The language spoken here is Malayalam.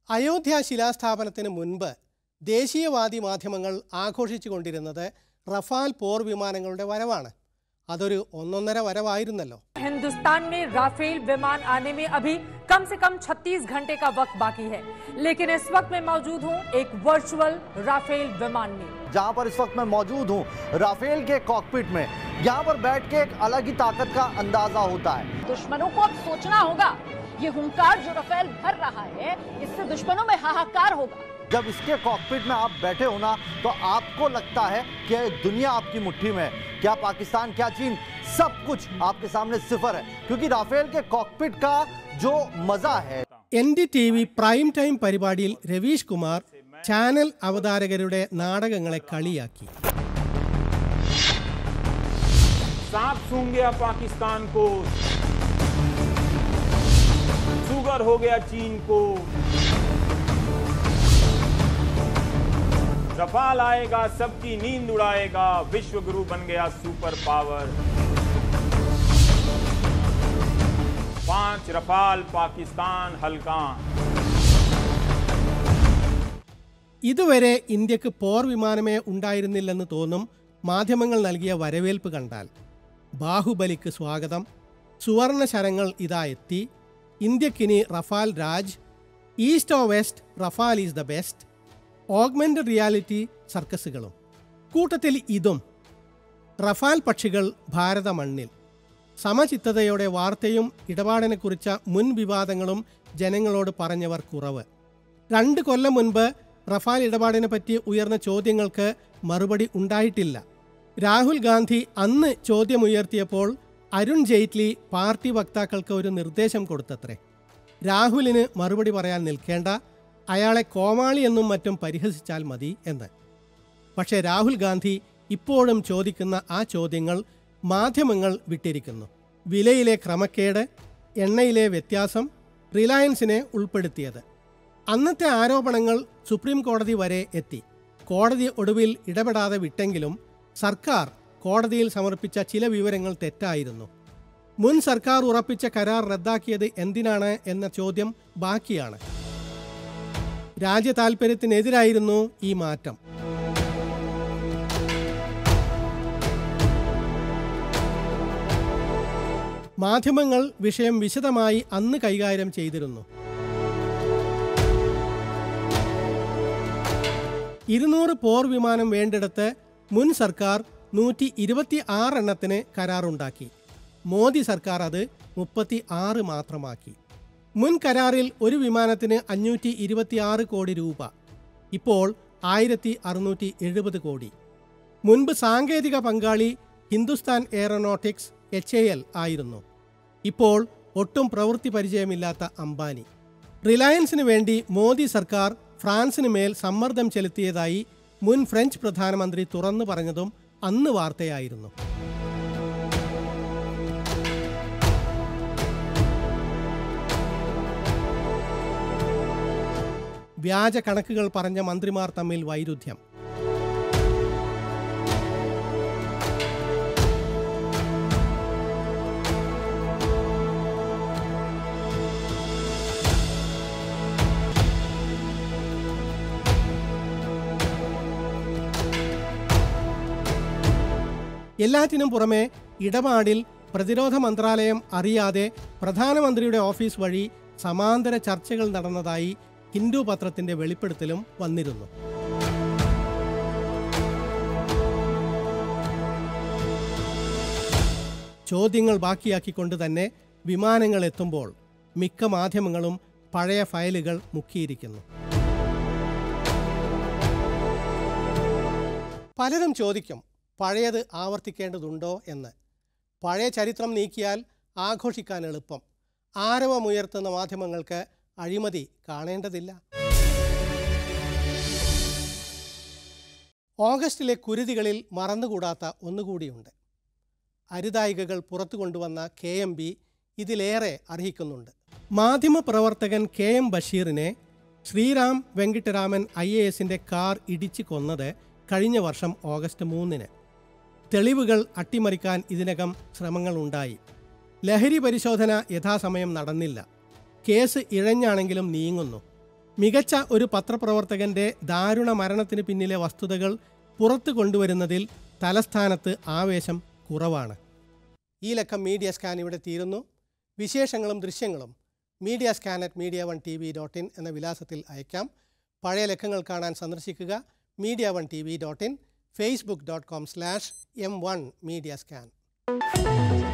അയോധ്യ ശിലാസ്ഥാപനത്തിന് മുൻപ് ദേശീയവാദി മാധ്യമങ്ങൾ ആഘോഷിച്ചു കൊണ്ടിരുന്നത് റഫാൽ പോർ വിമാനങ്ങളുടെ വരവാണ് അതൊരു ഒന്നൊന്നര വരവായിരുന്നല്ലോ हिंदुस्तान में राफेल विमान आने में अभी कम से कम 36 घंटे का वक्त बाकी है लेकिन इस वक्त मैं मौजूद हूं एक वर्चुअल राफेल विमान में जहां पर इस वक्त मैं मौजूद हूं राफेल के कॉकपिट में यहां पर बैठ के एक अलग ही ताकत का अंदाजा होता है दुश्मनों को अब सोचना होगा ये हुंकार जो रफेल भर रहा है इससे दुश्मनों में हाहाकार होगा जब इसके कॉकपिट में आप बैठे हो ना तो आपको लगता है कि दुनिया आपकी मुट्ठी में है क्या पाकिस्तान क्या चीन सब कुछ आपके सामने सिफर है क्योंकि राफेल के कॉकपिट का जो मजा है N D T V prime time പരിപാടിയിൽ രവീഷ് കുമാർ ചാനൽ അവതാരകരുടെ നാടകങ്ങളെ കളിയാക്കി सांप सूंघ गया पाकिस्तान को सुगर हो गया चीन को रफाल आएगा सबकी नींद उड़ाएगा विश्व गुरु बन गया सुपर पावर पांच रफाल पाकिस्तान हल्का ഇതുവരെ ഇന്ത്യക്ക് പോർ വിമാനമേ ഉണ്ടായിരുന്നില്ലെന്ന് തോന്നും മാധ്യമങ്ങൾ നൽകിയ വരവേൽപ്പ് കണ്ടാൽ ബാഹുബലിക്ക് സ്വാഗതം സുവർണ ശരങ്ങൾ ഇതാ എത്തി ഇന്ത്യക്കിനി Rafale Raj east or west Rafale is the best augmented reality സർക്കസുകളും കൂട്ടത്തിൽ ഇതും റഫാൽ പക്ഷികൾ ഭാരത മണ്ണിൽ സമചിത്തതയോടെ വാർത്തയും ഇടപാടിനെക്കുറിച്ച മുൻ വിവാദങ്ങളും ജനങ്ങളോട് പറഞ്ഞവർ കുറവ് രണ്ട് കൊല്ലം മുൻപ് റഫാൽ ഇടപാടിനെ പറ്റി ഉയർന്ന ചോദ്യങ്ങൾക്ക് മറുപടി ഉണ്ടായിട്ടില്ല രാഹുൽ ഗാന്ധി അന്ന് ചോദ്യമുയർത്തിയപ്പോൾ അരുൺ ജെയ്റ്റ്ലി പാർട്ടി വക്താക്കൾക്ക് ഒരു നിർദ്ദേശം കൊടുത്തത്രേ രാഹുലിന് മറുപടി പറയാൻ നിൽക്കേണ്ട അയാളെ കോമാളി എന്നും മറ്റും പരിഹസിച്ചാൽ മതി എന്ന് പക്ഷേ രാഹുൽ ഗാന്ധി ഇപ്പോഴും ചോദിക്കുന്ന ആ ചോദ്യങ്ങൾ മാധ്യമങ്ങൾ വിട്ടിരിക്കുന്നു വിലയിലെ ക്രമക്കേട് എണ്ണയിലെ വ്യത്യാസം റിലയൻസിനെ ഉൾപ്പെടുത്തിയത് അന്നത്തെ ആരോപണങ്ങൾ സുപ്രീം കോടതി വരെ എത്തി കോടതി ഒടുവിൽ ഇടപെടാതെ വിട്ടെങ്കിലും സർക്കാർ കോടതിയിൽ സമർപ്പിച്ച ചില വിവരങ്ങൾ തെറ്റായിരുന്നു മുൻ സർക്കാർ ഉറപ്പിച്ച കരാർ റദ്ദാക്കിയത് എന്തിനാണ് എന്ന ചോദ്യം ബാക്കിയാണ് രാജ്യ താൽപ്പര്യത്തിനെതിരായിരുന്നു ഈ മാറ്റം മാധ്യമങ്ങൾ വിഷയം വിശദമായി അന്ന് കൈകാര്യം ചെയ്തിരുന്നു ഇരുന്നൂറ് പോർ വിമാനം വേണ്ടിടത്ത് മുൻ സർക്കാർ നൂറ്റി ഇരുപത്തി ആറ് എണ്ണത്തിന് കരാറുണ്ടാക്കി മോദി സർക്കാർ അത് മുപ്പത്തി ആറ് മാത്രമാക്കി മുൻ കരാറിൽ ഒരു വിമാനത്തിന് അഞ്ഞൂറ്റി ഇരുപത്തിയാറ് കോടി രൂപ ഇപ്പോൾ ആയിരത്തി അറുന്നൂറ്റി എഴുപത് കോടി മുൻപ് സാങ്കേതിക പങ്കാളി Hindustan Aeronautics H A L ആയിരുന്നു ഇപ്പോൾ ഒട്ടും പ്രവൃത്തി പരിചയമില്ലാത്ത അംബാനി റിലയൻസിന് വേണ്ടി മോദി സർക്കാർ ഫ്രാൻസിന് മേൽ സമ്മർദ്ദം ചെലുത്തിയതായി മുൻ ഫ്രഞ്ച് പ്രധാനമന്ത്രി തുറന്നു പറഞ്ഞതും അന്ന് വാർത്തയായിരുന്നു വ്യാജ കണക്കുകൾ പറഞ്ഞ മന്ത്രിമാർ തമ്മിൽ വൈരുദ്ധ്യം എല്ലാറ്റിനും പുറമെ ഇടപാടിൽ പ്രതിരോധ മന്ത്രാലയം അറിയാതെ പ്രധാനമന്ത്രിയുടെ ഓഫീസ് വഴി സമാന്തര ചർച്ചകൾ നടന്നതായി ഹിന്ദു പത്രത്തിന്റെ വെളിപ്പെടുത്തലും വന്നിരുന്നു ചോദ്യങ്ങൾ ബാക്കിയാക്കിക്കൊണ്ട് തന്നെ വിമാനങ്ങൾ എത്തുമ്പോൾ മിക്ക മാധ്യമങ്ങളും പഴയ ഫയലുകൾ മുക്കിയിരിക്കുന്നു പലരും ചോദിക്കും പഴയത് ആവർത്തിക്കേണ്ടതുണ്ടോ എന്ന് പഴയ ചരിത്രം നീക്കിയാൽ ആഘോഷിക്കാൻ എളുപ്പം ആരവമുയർത്തുന്ന മാധ്യമങ്ങൾക്ക് അഴിമതി കാണേണ്ടതില്ല ഓഗസ്റ്റിലെ കുരുതികളിൽ മറന്നുകൂടാത്ത ഒന്നുകൂടിയുണ്ട് അരുതായികകൾ പുറത്തു കൊണ്ടുവന്ന കെ എം ബി ഇതിലേറെ അർഹിക്കുന്നുണ്ട് മാധ്യമപ്രവർത്തകൻ കെ എം ബഷീറിനെ ശ്രീറാം വെങ്കിട്ടരാമൻ ഐ എ എസിൻ്റെ കാർ ഇടിച്ചു കൊന്നത് കഴിഞ്ഞ വർഷം ഓഗസ്റ്റ് മൂന്നിന് തെളിവുകൾ അട്ടിമറിക്കാൻ ഇതിനകം ശ്രമങ്ങളുണ്ടായി ലഹരി പരിശോധന യഥാസമയം നടന്നില്ല കേസ് ഇഴഞ്ഞാണെങ്കിലും നീങ്ങുന്നു മികച്ച ഒരു പത്രപ്രവർത്തകന്റെ ദാരുണ മരണത്തിന് പിന്നിലെ വസ്തുതകൾ പുറത്തു കൊണ്ടുവരുന്നതിൽ തലസ്ഥാനത്ത് ആവേശം കുറവാണ് ഈ ലക്കം മീഡിയ സ്കാൻ ഇവിടെ തീരുന്നു വിശേഷങ്ങളും ദൃശ്യങ്ങളും media scan at media one T V dot in എന്ന വിലാസത്തിൽ അയക്കാം പഴയ ലക്കങ്ങൾ കാണാൻ സന്ദർശിക്കുക media one T V dot in Facebook dot com slash M one media scan